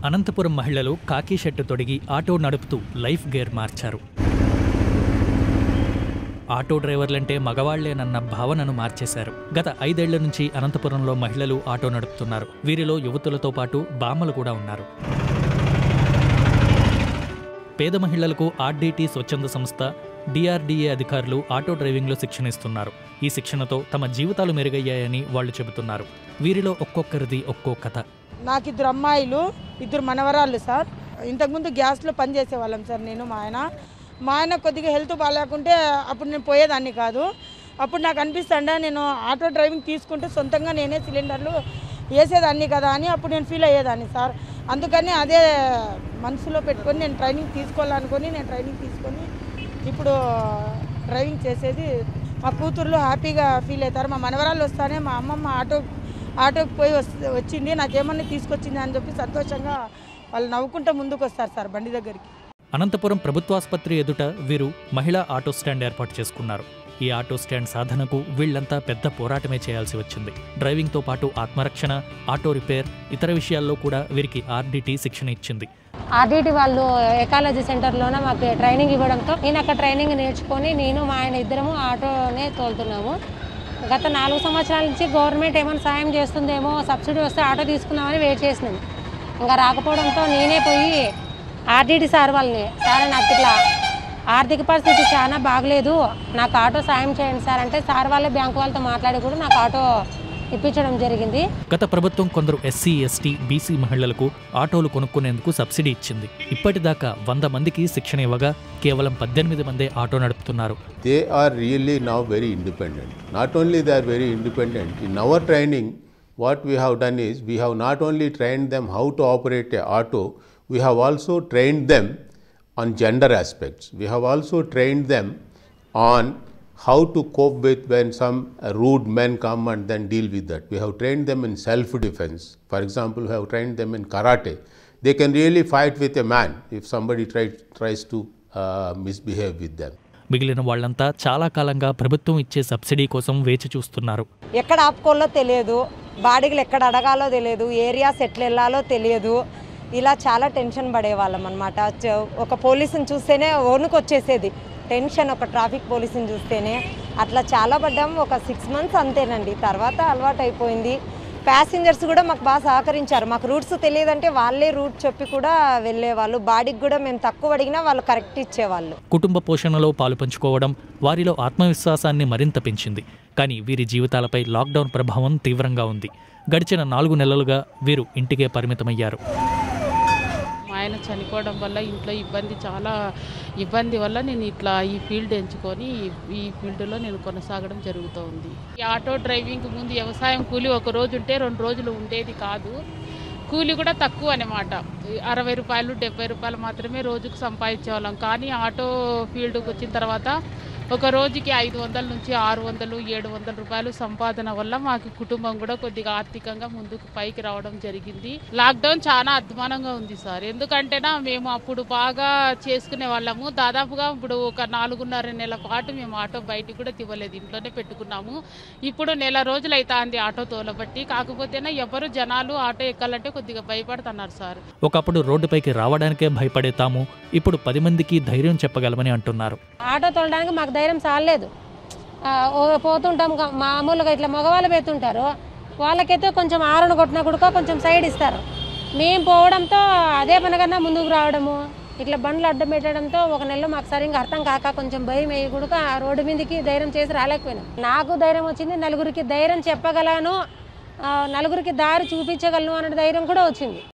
అనంతపురం మహిళలు కాకి షర్టు తొడిగి ఆటో నడుపుతూ లైఫ్ గేర్ మార్చారు ఆటో డ్రైవర్లంటే మగవాళ్లేనన్న భావనను మార్చేశారు గత ఐదేళ్ల నుంచి అనంతపురంలో మహిళలు ఆటో నడుపుతున్నారు వీరిలో యువతులతో పాటు బామ్మలు కూడా ఉన్నారు పేద మహిళలకు ఆర్డీటీ స్వచ్ఛంద సంస్థ డిఆర్డీఏ అధికారులు ఆటో డ్రైవింగ్లో శిక్షణ ఇస్తున్నారు ఈ శిక్షణతో తమ జీవితాలు మెరుగయ్యాయని వాళ్ళు చెబుతున్నారు వీరిలో ఒక్కొక్కరిది ఒక్కో కథ నాకు ఇద్దరు అమ్మాయిలు ఇద్దరు మనవరాళ్ళు సార్ ఇంతకుముందు గ్యాస్లో పనిచేసే వాళ్ళం సార్ నేను మా ఆయన మా ఆయన కొద్దిగా హెల్త్ బాగాలేకుంటే అప్పుడు నేను పోయేదాన్ని కాదు అప్పుడు నాకు అనిపిస్తుండే నేను ఆటో డ్రైవింగ్ తీసుకుంటే సొంతంగా నేనే సిలిండర్లు వేసేదాన్ని కదా అని అప్పుడు నేను ఫీల్ అయ్యేదాన్ని సార్ అందుకని అదే మనసులో పెట్టుకొని నేను ట్రైనింగ్ తీసుకోవాలనుకొని నేను ట్రైనింగ్ తీసుకొని ఇప్పుడు డ్రైవింగ్ చేసేది మా కూతుర్లు హ్యాపీగా ఫీల్ అవుతారు మా మనవరాళ్ళు వస్తానే మా అమ్మమ్మ ఆటో ఆటోకి పోయి వస్- వచ్చింది నాకేమన్నా తీసుకొచ్చింది అని చెప్పి సంతోషంగా వాళ్ళు నవ్వుకుంటూ ముందుకు వస్తారు సార్ బండి దగ్గరికి అనంతపురం ప్రభుత్వాసుపత్రి ఎదుట వీరు మహిళా ఆటో స్టాండ్ ఏర్పాటు చేసుకున్నారు ఈ ఆటో స్టాండ్ సాధనకు వీళ్లంతా పెద్ద పోరాటమే చేయాల్సి వచ్చింది డ్రైవింగ్తో పాటు ఆత్మరక్షణ ఆటో రిపేర్ ఇతర విషయాల్లో కూడా వీరికి ఆర్డీటీ శిక్షణ ఇచ్చింది ఆర్డీటీ వాళ్ళు ఎకాలజీ సెంటర్లోనే మాకు ట్రైనింగ్ ఇవ్వడంతో నేను అక్కడ ట్రైనింగ్ నేర్చుకొని నేను మా ఆయన ఇద్దరము ఆటోనే తోలుతున్నాము గత నాలుగు సంవత్సరాల నుంచి గవర్నమెంట్ ఏమైనా సాయం చేస్తుందేమో సబ్సిడీ వస్తే ఆటో తీసుకుందామని వెయిట్ చేసినాను ఇంకా రాకపోవడంతో నేనే పోయి ఆర్డీటీ సార్ వాళ్ళని సార్ నాకు ఇట్లా ఆర్థిక పరిస్థితి చాలా బాగలేదు నాకు ఆటో సాయం చేయండి సార్ అంటే సార్ వాళ్ళే బ్యాంకు వాళ్ళతో మాట్లాడి కూడా నాకు ఆటో ఇప్పించడం జరిగింది గత ప్రభుత్వం కొందరు ఎస్సీ ఎస్టీ బీసీ మహిళలకు ఆటోలు కొనుక్కునేందుకు సబ్సిడీ ఇచ్చింది ఇప్పటిదాకా వంద మందికి శిక్షణ ఇవ్వగా కేవలం పద్దెనిమిది మందే ఆటో నడుపుతున్నారు they are really now very independent. Not only they are very independent, in our training, what we have done is we have not only trained them how to operate a auto, we have also trained them on gender aspects. We have also trained them on how to cope with when some uh, rude men come and then deal with that. We have trained them in self defense. For example, we have trained them in karate. They can really fight with a man if somebody try, tries to uh, misbehave with them. మిగిలిన వాళ్ళంతా చాలా కాలంగా ప్రభుత్వం ఇచ్చే subsidy కోసం వేచి చూస్తున్నారు ఎక్కడ ఆపుకోవాలో తెలియదు బాడీలు ఎక్కడ అడగాలో తెలియదు ఏరియాస్ ఎట్లా వెళ్ళాలో తెలియదు ఇలా చాలా టెన్షన్ పడేవాళ్ళం అనమాట ఒక పోలీసుని చూస్తేనే వణుకు వచ్చేసేది టెన్షన్ ఒక ట్రాఫిక్ పోలీసుని చూస్తేనే అట్లా చాలా పడ్డాం ఒక సిక్స్ మంత్స్ అంతేనండి తర్వాత అలవాటు అయిపోయింది ప్యాసింజర్స్ కూడా మాకు బాగా సహకరించారు మాకు రూట్స్ తెలియదంటే వాళ్ళే రూట్ చెప్పి కూడా వెళ్ళేవాళ్ళు బాడీకి కూడా మేము తక్కువ అడిగినా వాళ్ళు కరెక్ట్ ఇచ్చేవాళ్ళు కుటుంబ పోషణలో పాలు పంచుకోవడం వారిలో ఆత్మవిశ్వాసాన్ని మరింత పెంచింది కానీ వీరి జీవితాలపై లాక్డౌన్ ప్రభావం తీవ్రంగా ఉంది గడిచిన నాలుగు నెలలుగా వీరు ఇంటికే పరిమితమయ్యారు మా ఆయన చనిపోవడం వల్ల ఇంట్లో ఇబ్బంది చాలా ఇబ్బంది వల్ల నేను ఇట్లా ఈ ఫీల్డ్ ఎంచుకొని ఈ ఫీల్డ్లో నేను కొనసాగడం జరుగుతూ ఉంది ఈ ఆటో డ్రైవింగ్ ముందు వ్యవసాయం కూలి ఒక రోజు ఉంటే రెండు రోజులు ఉండేది కాదు కూలి కూడా తక్కువ అనమాట అరవై రూపాయలు డెబ్బై రూపాయలు మాత్రమే రోజుకు సంపాదించేవాళ్ళం కానీ ఆటో ఫీల్డ్కి వచ్చిన తర్వాత ఒక రోజుకి ఐదు వందల నుంచి ఆరు వందలు ఏడు వందల రూపాయలు సంపాదన వల్ల మాకు కుటుంబం కూడా కొద్దిగా ఆర్థికంగా ముందుకు పైకి రావడం జరిగింది లాక్డౌన్ చాలా అధ్వానంగా ఉంది సార్ ఎందుకంటేనా మేము అప్పుడు బాగా చేసుకునే వాళ్ళము దాదాపుగా ఇప్పుడు ఒక నాలుగున్నర నెలల పాటు మేము ఆటో బయటికి కూడా తివ్వలేదు ఇంట్లోనే పెట్టుకున్నాము ఇప్పుడు నెల రోజులు అవుతుంది ఆటో తోలబట్టి కాకపోతేనా ఎవరు జనాలు ఆటో ఎక్కాలంటే కొద్దిగా భయపడుతున్నారు సార్ ఒకప్పుడు రోడ్డుపైకి రావడానికే భయపడే తాము ఇప్పుడు పది మందికి ధైర్యం చెప్పగలమని అంటున్నారు ఆటో తోలడానికి మాకు ధైర్యం చాలేదు ఆ, ఓ పోతుంటాం గా- మామూలుగా ఇట్లా మగవాళ్ళు పెడుతుంటారు వాళ్ళకైతే కొంచెం ఆరును కొట్టినా కూడా కొంచెం సైడ్ ఇస్తారు మేము పోవడంతో అదే పనికన్నా ముందుకు రావడము ఇట్లా బండ్లు అడ్డం పెట్టడంతో ఒక నెలలో మాకు సరిగ్గా అర్థం కాక కొంచెం భయం వేయి కూడా ఆ రోడ్డు మీదకి ధైర్యం చేసి రాలేకపోయినాం నాకు ధైర్యం వచ్చింది నలుగురికి ధైర్యం చెప్పగలను ఆ, నలుగురికి దారి చూపించగలను అనే ధైర్యం కూడా వచ్చింది